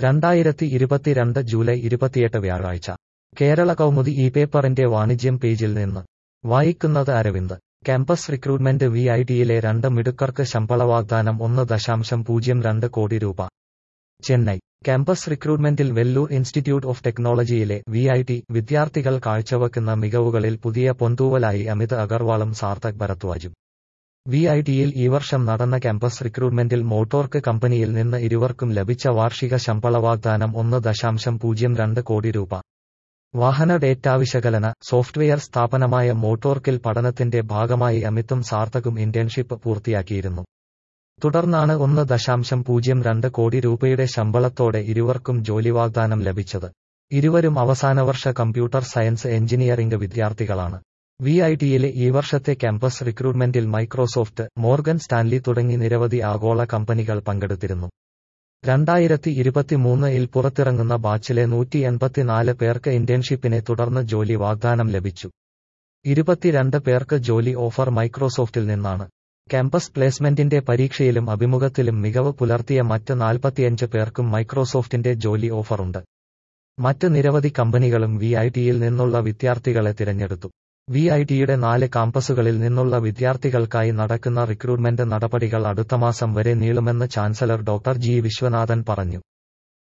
രണ്ടായിരത്തി ഇരുപത്തിരണ്ട് ജൂലൈ ഇരുപത്തിയെട്ട് വ്യാഴാഴ്ച കേരള കൗമുദി ഈ പേപ്പറിന്റെ വാണിജ്യം പേജിൽ നിന്ന് വായിക്കുന്നത് Aravind campus recruitment V I ടിയിലെ രണ്ട് മിടുക്കർക്ക് ശമ്പള വാഗ്ദാനം ഒന്ന് ദശാംശം പൂജ്യം രണ്ട് കോടി രൂപ ചെന്നൈ ക്യാമ്പസ് റിക്രൂട്ട്മെന്റിൽ വെല്ലൂർ ഇൻസ്റ്റിറ്റ്യൂട്ട് ഓഫ് ടെക്നോളജിയിലെ വി ഐ ടി വിദ്യാർത്ഥികൾ കാഴ്ചവെക്കുന്ന മികവുകളിൽ പുതിയ പൊന്തൂവലായി അമിത് അഗർവാളും സാർത്ഥക് ഭരദ്വാജും വി ഐ ടിയിൽ ഈ വർഷം നടന്ന ക്യാമ്പസ് റിക്രൂട്ട്മെന്റിൽ മോട്ടോർക്ക് കമ്പനിയിൽ നിന്ന് ഇരുവർക്കും ലഭിച്ച വാർഷിക ശമ്പള വാഗ്ദാനം ഒന്ന് ദശാംശം പൂജ്യം രണ്ട് കോടി രൂപ വാഹന ഡേറ്റാ വിശകലന സോഫ്റ്റ്വെയർ സ്ഥാപനമായ മോട്ടോർക്കിൽ പഠനത്തിന്റെ ഭാഗമായി അമിത്തും സാർത്ഥകും ഇന്റേൺഷിപ്പ് പൂർത്തിയാക്കിയിരുന്നു തുടർന്നാണ് ഒന്ന് ദശാംശം പൂജ്യം രണ്ട് കോടി രൂപയുടെ ശമ്പളത്തോടെ ഇരുവർക്കും ജോലി വാഗ്ദാനം ലഭിച്ചത് ഇരുവരും അവസാനവർഷ കമ്പ്യൂട്ടർ സയൻസ് എഞ്ചിനീയറിംഗ് വിദ്യാർത്ഥികളാണ് വി ഐ ടിയിലെ ഈ വർഷത്തെ ക്യാമ്പസ് റിക്രൂട്ട്മെന്റിൽ മൈക്രോസോഫ്റ്റ് മോർഗൻ സ്റ്റാൻലി തുടങ്ങി നിരവധി ആഗോള കമ്പനികൾ പങ്കെടുത്തിരുന്നു രണ്ടായിരത്തി ഇരുപത്തിമൂന്നിൽ പുറത്തിറങ്ങുന്ന ബാച്ചിലെ നൂറ്റി എൺപത്തിനാല് പേർക്ക് ഇന്റേൺഷിപ്പിനെ തുടർന്ന് ജോലി വാഗ്ദാനം ലഭിച്ചു ഇരുപത്തിരണ്ട് പേർക്ക് ജോലി ഓഫർ മൈക്രോസോഫ്റ്റിൽ നിന്നാണ് ക്യാമ്പസ് പ്ലേസ്മെന്റിന്റെ പരീക്ഷയിലും അഭിമുഖത്തിലും മികവ് പുലർത്തിയ മറ്റ് നാൽപ്പത്തിയഞ്ച് പേർക്കും മൈക്രോസോഫ്റ്റിന്റെ ജോലി ഓഫറുണ്ട് മറ്റ് നിരവധി കമ്പനികളും വി ഐ ടിയിൽ നിന്നുള്ള വിദ്യാർത്ഥികളെ തിരഞ്ഞെടുത്തു വി ഐ ടിയുടെ നാല് കാമ്പസുകളിൽ നിന്നുള്ള വിദ്യാർത്ഥികൾക്കായി നടക്കുന്ന റിക്രൂട്ട്മെന്റ് നടപടികൾ അടുത്ത മാസം വരെ നീളുമെന്ന് ചാൻസലർ ഡോക്ടർ ജി വിശ്വനാഥൻ പറഞ്ഞു